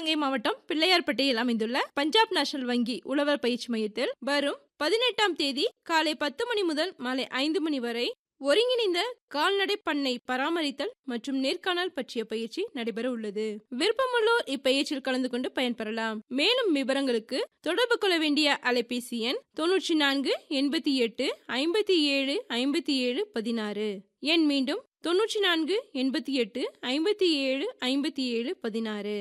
சிவகங்கை மாவட்டம் பிள்ளையார்பட்டியில் அமைந்துள்ள பஞ்சாப் நேஷனல் வங்கி உழவர் பயிற்சி மையத்தில் வரும் பதினெட்டாம் தேதி காலை பத்து மணி முதல் மாலை ஐந்து மணி வரை ஒருங்கிணைந்த கால்நடை பண்ணை பராமரித்தல் மற்றும் நேர்காணல் பற்றிய பயிற்சி நடைபெற உள்ளது விருப்பமுள்ளோர் இப்பயிற்சியில் கலந்து கொண்டு பயன்பெறலாம் மேலும் விவரங்களுக்கு தொடர்பு கொள்ள வேண்டிய அலைபேசி எண் தொன்னூற்றி நான்கு எண்பத்தி எட்டு ஐம்பத்தி ஏழு ஐம்பத்தி ஏழு பதினாறு எண் மீண்டும் தொன்னூற்றி நான்கு எண்பத்தி எட்டு ஐம்பத்தி ஏழு ஐம்பத்தி ஏழு பதினாறு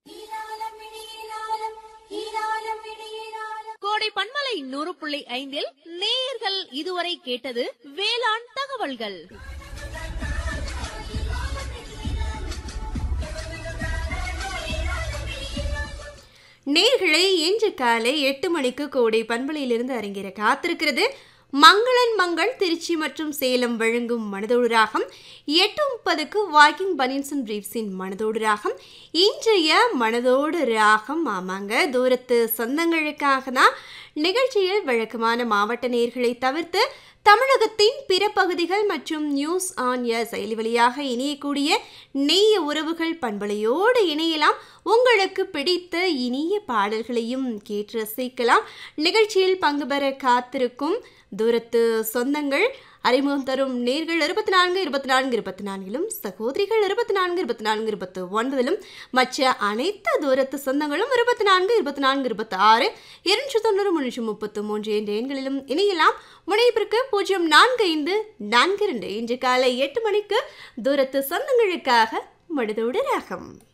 கோடை பண்பலை நூறு புள்ளி ஐந்தில் நேயர்கள் இதுவரை கேட்டது வேளாண் தகவல்கள் நேர்களை இன்று காலை எட்டு மணிக்கு கோடை பண்பலையிலிருந்து அரங்கேற காத்திருக்கிறது மங்களன் மங்கள் திருச்சி மற்றும் சேலம் வழங்கும் மனதோடு ராகம் எட்டு முப்பதுக்கு வாக்கிங் பனின்சன் பிரீப்ஸின் மனதோடு ராகம் இன்றைய மனதோடு ராகம் ஆமாங்க தூரத்து சொந்தங்களுக்காக தான் நிகழ்ச்சியில் வழக்கமான மாவட்ட நேர்களை தவிர்த்து தமிழகத்தின் பிற பகுதிகள் மற்றும் நியூஸ் ஆன் ஏ செயலி வழியாக இணையக்கூடிய நெய்ய உறவுகள் பண்பலையோடு இணையலாம் உங்களுக்கு பிடித்த இனிய பாடல்களையும் கேட்டு ரசிக்கலாம் நிகழ்ச்சியில் பங்கு பெற காத்திருக்கும் தூரத்து சொந்தங்கள் அறிமுகம் தரும் நேர்கள் இருபத்தி நான்கு இருபத்தி நான்கு இருபத்தி நான்கிலும் சகோதரிகள் இருபத்தி நான்கு இருபத்தி நான்கு இருபத்தி ஒன்பதிலும் மற்ற அனைத்து தூரத்து சொந்தங்களும் இருபத்தி நான்கு இருபத்தி நான்கு இருபத்தி ஆறு இருநூற்றி தொண்ணூறு முன்னூற்றி முப்பத்து மூன்று என்ற எண்களிலும் இணையலாம் முனைப்பிற்கு பூஜ்ஜியம் நான்கு ஐந்து நான்கு இரண்டு இன்று காலை எட்டு மணிக்கு தூரத்து சொந்தங்களுக்காக மனதோடு ராகம்